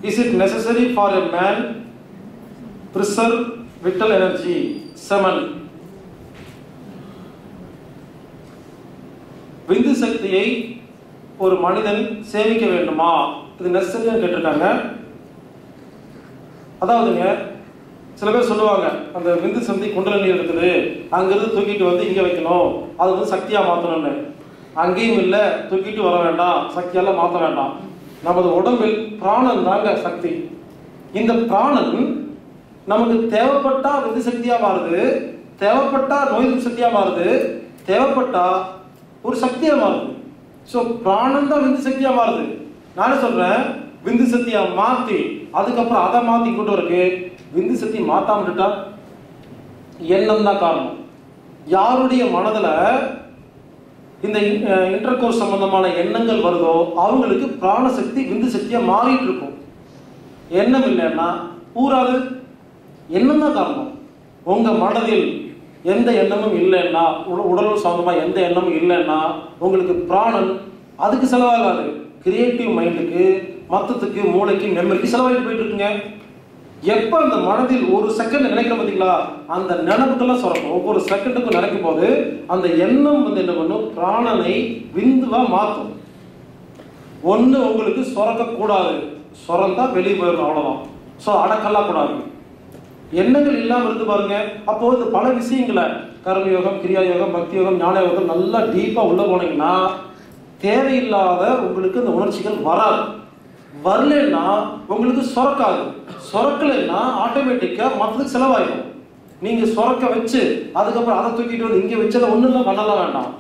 is it necessary for a man preserve vital energy semen விந்து சக்தியை ஒரு மனிதன் சேமிக்க வேண்டுமா இது நெசசரியான்னு கேட்டிருக்காங்க அதாவதுங்க சில பேர் சொல்லுவாங்க அந்த விந்து சந்தி குண்டலினி இருக்குது அங்கிருந்து தூக்கிட்டு வந்து இங்கே வைக்கணும் அது வந்து சக்தியாக மாற்றணும்னு அங்கேயும் இல்லை தூக்கிட்டு வர வேண்டாம் சக்தியெல்லாம் மாற்ற வேண்டாம் நமது உடம்பில் பிராணன் தாங்க சக்தி இந்த பிராணன் நமக்கு தேவைப்பட்டா விந்து சக்தியா மாறுது தேவைப்பட்டா நோய் எதிர்ப்பு சக்தியா மாறுது தேவைப்பட்டா ஒரு சக்தியா மாறுது ஸோ பிராணன் தான் விந்து சக்தியா மாறுது நானே சொல்றேன் விந்து சக்தியா மாத்தி அதுக்கப்புறம் அதை மாத்தி கொண்டு வரக்கு விந்து சக்தி மாத்தாம விட்டுட்டா எண்ணம் தான் காரணம் யாருடைய மனதுல இந்த இன்டர் கோர்ஸ் சம்பந்தமான எண்ணங்கள் வருதோ அவங்களுக்கு பிராணசக்தி விந்து சக்தியா மாறிட்டு இருக்கும் எண்ணம் இல்லைன்னா ஊராது எண்ணம் தான் காரணம் உங்க மனதில் எந்த எண்ணமும் இல்லைன்னா உட- உடல் சம்பந்தமா எந்த எண்ணமும் இல்லைன்னா உங்களுக்கு பிராணன் அதுக்கு செலவாகாது கிரியேட்டிவ் மைண்டுக்கு மத்தத்துக்கு மூளைக்கு மெமரிக்கு செலவாகிட்டு போயிட்டு இருக்குங்க எப்ப அந்த மனதில் ஒரு செகண்ட் நினைக்கிற பார்த்தீங்களா அந்த நினைப்புக்கெல்லாம் சுரக்கும் ஒவ்வொரு செகண்டுக்கும் நினைக்கும் போது அந்த எண்ணம் வந்து என்ன பண்ணும் பிராணனை விந்துவா மாற்றும் ஒண்ணு உங்களுக்கு சுரக்க கூடாது சுரந்தா வெளியே போயிடணும் அவ்வளவுதான் ஸோ அடக்கெல்லாம் கூடாது எண்ணங்கள் இல்லாம இருந்து பாருங்க அப்போ இந்த பல விஷயங்களை கர்ம யோகம் கிரியா யோகம் பக்தி யோகம் ஞான யோகம் நல்லா டீப்பா உள்ள போனீங்கன்னா தேவையில்லாத உங்களுக்கு இந்த உணர்ச்சிகள் வராது வரலன்னா உங்களுக்கு சுரக்காது சுரக்கலைன்னா ஆட்டோமேட்டிக்கா மற்றதுக்கு செலவாயிடும் நீங்க சுரக்க வச்சு அதுக்கப்புறம் அதை தூக்கிட்டு வந்து இங்க வச்சதை ஒண்ணும் பண்ணலாம் வேண்டாம்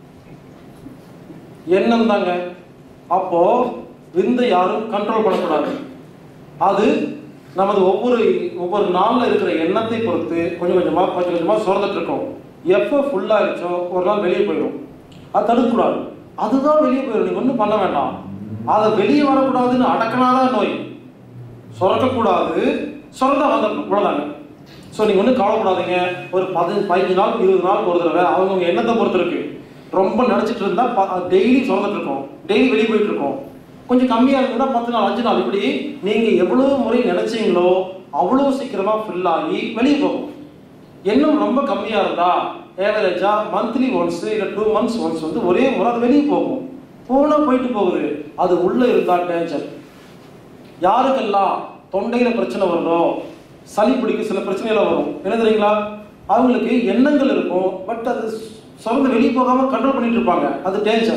எண்ணம் தாங்க அப்போ விந்தை யாரும் கண்ட்ரோல் பண்ணக்கூடாது அது நமது ஒவ்வொரு ஒவ்வொரு நாள்ல இருக்கிற எண்ணத்தை பொறுத்து கொஞ்சம் கொஞ்சமா கொஞ்சம் கொஞ்சமா சுரந்துட்டு இருக்கோம் எப்போ ஃபுல்லாகிடுச்சோ ஒரு நாள் வெளியே போயிடும் அது தடுக்கக்கூடாது அதுதான் வெளியே போயிடும் நீங்க ஒன்றும் பண்ண வேண்டாம் அதை வெளியே வரக்கூடாதுன்னு அடக்கினாதான் நோய் சுரக்கக்கூடாது சுரந்தா வந்துடணும் இவ்வளோதாங்க ஸோ நீங்கள் ஒன்றும் கவலைப்படாதீங்க ஒரு பதினஞ்சு பதினஞ்சு நாள் இருபது நாள் ஒரு தடவை அவங்கவுங்க எண்ணத்தை பொறுத்து இருக்கு ரொம்ப நினச்சிட்டு இருந்தா டெய்லி சுரந்துட்டு இருக்கோம் டெய்லி வெளியே போயிட்டு இருக்கோம் கொஞ்சம் கம்மியாக இருக்குன்னா பத்து நாள் அஞ்சு நாள் இப்படி நீங்கள் எவ்வளோ முறை நினைச்சீங்களோ அவ்வளோ சீக்கிரமா ஃபில் ஆகி வெளியே போகும் எண்ணம் ரொம்ப கம்மியாக இருந்தா ஏவரேஜா மந்த்லி ஒன்ஸ் இல்லை டூ மந்த்ஸ் ஒன்ஸ் வந்து ஒரே முறை அது வெளியே போகும் போனா போயிட்டு போகுது அது உள்ள இருந்தா டேஞ்சர் யாருக்கெல்லாம் தொண்டையில பிரச்சனை வருதோ சளி பிடிக்க சில பிரச்சனைகள் வரும் என்ன தெரியுங்களா அவங்களுக்கு எண்ணங்கள் இருக்கும் பட் அது சுரந்து வெளியே போகாம கண்ட்ரோல் பண்ணிட்டு இருப்பாங்க அது டேஞ்சர்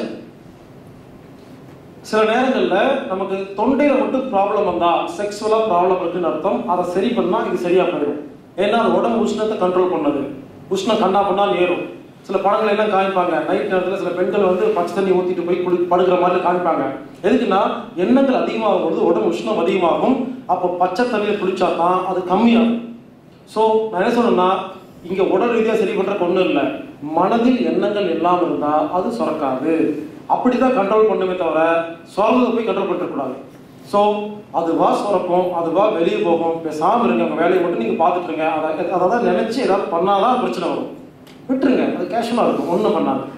சில நேரங்கள்ல நமக்கு தொண்டையில மட்டும் ப்ராப்ளம் வந்தா செக்ஸுவலா ப்ராப்ளம் இருக்குன்னு அர்த்தம் அதை சரி பண்ணா இது சரியா போயிடும் ஏன்னா அது உடம்பு உஷ்ணத்தை கண்ட்ரோல் பண்ணது உஷ்ணம் கண்ணா பண்ணா ஏறும் சில படங்கள் எல்லாம் காமிப்பாங்க நைட் நேரத்துல சில பெண்கள் வந்து பச்சை தண்ணி ஊத்திட்டு போய் குளி படுக்கிற மாதிரி காமிப்பாங்க எதுக்குன்னா எண்ணங்கள் அதிகமாகும் பொழுது உடம்பு உஷ்ணம் அதிகமாகும் அப்போ பச்சை தண்ணியில் குளிச்சா தான் அது கம்மியாகும் ஸோ நான் என்ன சொல்றேன்னா இங்க உடல் ரீதியா சரி பண்றதுக்கு ஒண்ணும் இல்லை மனதில் எண்ணங்கள் இல்லாம இருந்தா அது சுரக்காது அப்படிதான் கண்ட்ரோல் பண்ணுமே தவிர சுரந்ததை போய் கண்ட்ரோல் பண்ணிடக்கூடாது ஸோ அதுவா சுரக்கும் அதுவா வெளியே போகும் பேசாம இருங்க உங்க வேலையை மட்டும் நீங்க பார்த்துட்டு இருங்க அதை அதை தான் நினைச்சு ஏதாவது பண்ணாதான் பிரச்சனை வரும் விட்டுருங்க அது கேஷுவலாக இருக்கும் ஒன்றும் பண்ணாது